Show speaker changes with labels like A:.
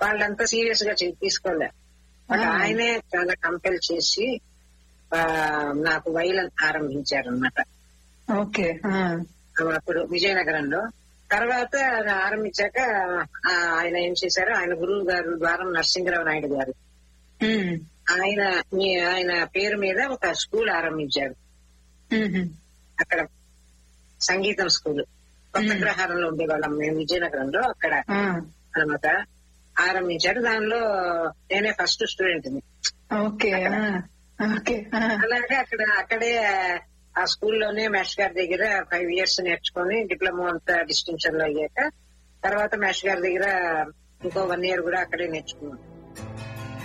A: వాళ్ళంతా సీరియస్ గా చే- తీసుకోలే బట్
B: ఆ.
A: ఆయనే చాలా కంపెల్ చేసి ఆ, నాకు వైలన్ ఆరంభించారనమాట
B: ఓకే ఆ,
A: అప్పుడు విజయనగరంలో తర్వాత అది ఆరంభించాక ఆ, ఆయన ఏం చేశారు ఆయన గురువు గారు ద్వారం నరసింహరావు నాయుడు గారు
B: ఉమ్,
A: ఆయన మీ- ఆయన పేరు మీద ఒక స్కూల్ ఆరంభించారు
B: ఉమ్,
A: అక్కడ సంగీతం స్కూల్ కొత్త
B: మ్మ్.
A: గ్రహారంలో ఉండేవాళ్ళం మేము విజయనగరంలో అక్కడ
B: ఆ,
A: అనమాట ఆరంభించారు దానిలో నేనే ఫస్ట్ స్టూడెంట్
B: ఓకే ఆ, ఓకే ఆ,
A: అలాగే అక్కడ అక్కడే ఆ స్కూల్లోనే మేష్ గారి దగ్గర ఫైవ్ ఇయర్స్ నేర్చుకొని డిప్లొమా అంతా డిస్టింక్షన్ లో అయ్యాక తర్వాత మేష్ గారి దగ్గర ఇంకో వన్ ఇయర్ కూడా అక్కడే నేర్చుకున్నాం